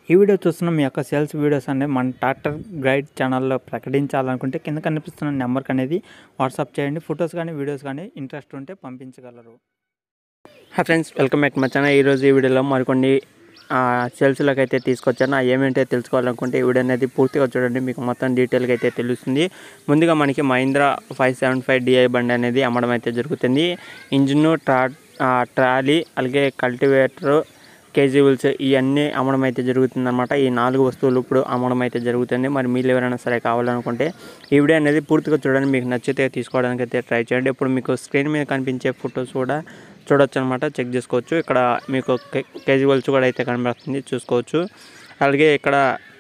ఈ వీడియో చూస్తున్న మీ యొక్క సేల్స్ వీడియోస్ అనేవి మన ట్రాక్టర్ గైడ్ ఛానల్లో ప్రకటించాలనుకుంటే కింద కనిపిస్తున్న నెంబర్కి అనేది వాట్సాప్ చేయండి ఫొటోస్ కానీ వీడియోస్ కానీ ఇంట్రెస్ట్ ఉంటే పంపించగలరు హాయ్ ఫ్రెండ్స్ వెల్కమ్ బ్యాక్ మా ఛానల్ ఈరోజు ఈ వీడియోలో మరికొన్ని సేల్స్లోకి అయితే తీసుకొచ్చాను ఆ ఏమేంటో తెలుసుకోవాలనుకుంటే ఈ వీడియో అనేది పూర్తిగా చూడండి మీకు మొత్తం డీటెయిల్గా అయితే తెలుస్తుంది ముందుగా మనకి Mahindra five seven five DI బండి అనేది అమ్మడం అయితే జరుగుతుంది ఇంజిన్ ట్రా ఆ, ట్రాలీ అలాగే కల్టివేటరు కేజీబుల్స్ ఇవన్నీ అమ్మడం అయితే జరుగుతుందన్నమాట ఈ నాలుగు వస్తువులు ఇప్పుడు అమ్మడం అయితే జరుగుతుంది మరి మీరు ఎవరైనా సరే కావాలనుకుంటే ఈ వీడియో అనేది పూర్తిగా చూడండి మీకు నచ్చితే తీసుకోవడానికి అయితే ట్రై చేయండి ఇప్పుడు మీకు స్క్రీన్ మీద కనిపించే ఫొటోస్ కూడా చూడొచ్చు అనమాట చెక్ చేసుకోవచ్చు ఇక్కడ మీకు కేజీబుల్స్ కూడా అయితే కనబడుతుంది చూసుకోవచ్చు అలాగే ఇక్కడ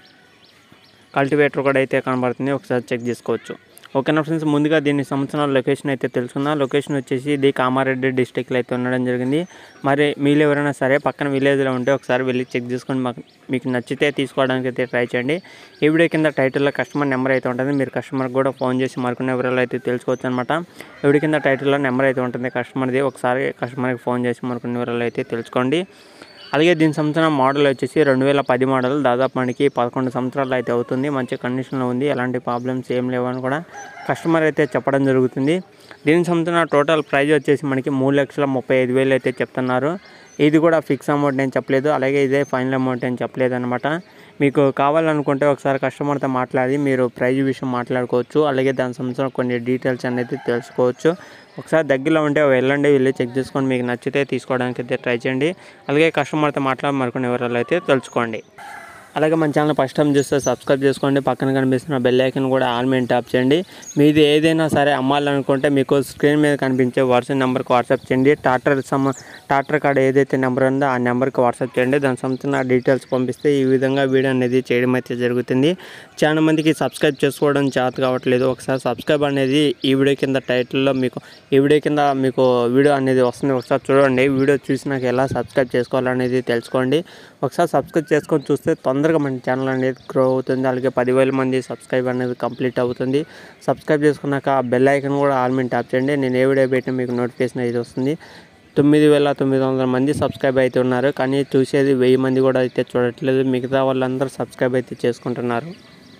కల్టివేటర్ కూడా అయితే కనబడుతుంది ఒకసారి చెక్ చేసుకోవచ్చు ఓకేనా ఫ్రెండ్స్ ముందుగా దీని సంవత్సరాల లొకేషన్ అయితే తెలుసుకుందాం లొకేషన్ వచ్చేసి ఇది కామారెడ్డి డిస్టిక్లో అయితే ఉండడం జరిగింది మరి మీరు ఎవరైనా సరే పక్కన విలేజ్లో ఉంటే ఒకసారి వెళ్ళి చెక్ చేసుకొని మాకు మీకు నచ్చితే తీసుకోవడానికి అయితే ట్రై చేయండి ఈ వీడియో కింద టైటిల్లో కస్టమర్ నెంబర్ అయితే ఉంటుంది మీరు కస్టమర్కి కూడా ఫోన్ చేసి మరికొన్ని వివరాలు అయితే తెలుసుకోవచ్చు అనమాట ఈ వీడియో కింద టైటిల్లో నెంబర్ అయితే ఉంటుంది కస్టమర్ది ఒకసారి కస్టమర్కి ఫోన్ చేసి మరికొన్ని వివరాలు అయితే తెలుసుకోండి అలాగే దీని సంవత్సరం మోడల్ వచ్చేసి రెండు వేల పది మోడల్ దాదాపు మనకి పదకొండు సంవత్సరాలు అయితే అవుతుంది మంచి కండిషన్లో ఉంది ఎలాంటి ప్రాబ్లమ్స్ ఏం లేవని కూడా కస్టమర్ అయితే చెప్పడం జరుగుతుంది దీని సంవత్సరం టోటల్ ప్రైస్ వచ్చేసి మనకి మూడు లక్షల ముప్పై ఐదు వేలు అయితే చెప్తున్నారు ఇది కూడా ఫిక్స్ అమౌంట్ నేను చెప్పలేదు అలాగే ఇదే ఫైనల్ అమౌంట్ అని చెప్పలేదు అనమాట మీకు కావాలనుకుంటే ఒకసారి కస్టమర్తో మాట్లాడి మీరు ప్రైజ్ విషయం మాట్లాడుకోవచ్చు అలాగే దాని సంవత్సరం కొన్ని డీటెయిల్స్ అనేది తెలుసుకోవచ్చు ఒకసారి దగ్గరలో ఉంటే వెళ్ళండి వెళ్ళి చెక్ చేసుకొని మీకు నచ్చితే తీసుకోవడానికి అయితే ట్రై చేయండి అలాగే కస్టమర్తో మాట్లాడి మరికొన్ని వివరాలు అయితే తెలుసుకోండి అలాగే మన ఛానల్ ఫస్ట్ టైం చూస్తే సబ్స్క్రైబ్ చేసుకోండి పక్కన కనిపిస్తున్న బెల్ ఐకన్ కూడా ఆల్ మీద ట్యాప్ చేయండి మీది ఏదైనా సరే అమ్మాలనుకుంటే మీకు స్క్రీన్ మీద కనిపించే వాట్సాప్ నెంబర్కి వాట్సాప్ చేయండి టాటర్ సమ టాటర్ కార్డ్ ఏదైతే నెంబర్ ఉందో ఆ నెంబర్కి వాట్సాప్ చేయండి దాని సంబంధించిన డీటెయిల్స్ పంపిస్తే ఈ విధంగా వీడియో అనేది చేయడం అయితే జరుగుతుంది చాలా మందికి సబ్స్క్రైబ్ చేసుకోవడం చేత కావట్లేదు ఒకసారి సబ్స్క్రైబ్ అనేది ఈ వీడియో కింద టైటిల్లో మీకు ఈ వీడియో కింద మీకు వీడియో అనేది వస్తుంది ఒకసారి చూడండి వీడియో చూసినాక ఎలా సబ్స్క్రైబ్ చేసుకోవాలనేది తెలుసుకోండి ఒకసారి సబ్స్క్రైబ్ చేసుకొని చూస్తే తొందరగా మన ఛానల్ అనేది గ్రో అవుతుంది అలాగే పదివేల మంది సబ్స్క్రైబ్ అనేది కంప్లీట్ అవుతుంది సబ్స్క్రైబ్ చేసుకున్నాక ఆ బెల్ ఐకన్ కూడా ఆల్ మీద ట్యాప్ చేయండి నేను ఏ వీడియో పెట్టినా మీకు నోటిఫికేషన్ అయితే వస్తుంది తొమ్మిది వేల తొమ్మిది వందల మంది సబ్స్క్రైబ్ అయితే ఉన్నారు కానీ చూసేది వెయ్యి మంది కూడా అయితే చూడట్లేదు మిగతా వాళ్ళందరూ సబ్స్క్రైబ్ అయితే చేసుకుంటున్నారు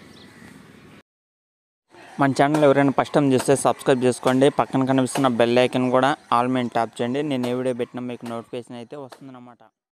మన ఛానల్ ఎవరైనా ఫస్ట్ టైం చూస్తే సబ్స్క్రైబ్ చేసుకోండి పక్కన కనిపిస్తున్న బెల్ ఐకన్ కూడా ఆల్ మీద ట్యాప్ చేయండి నేను ఏ వీడియో పెట్టినా మీకు నోటిఫికేషన్ అయితే వస్తుందన్నమాట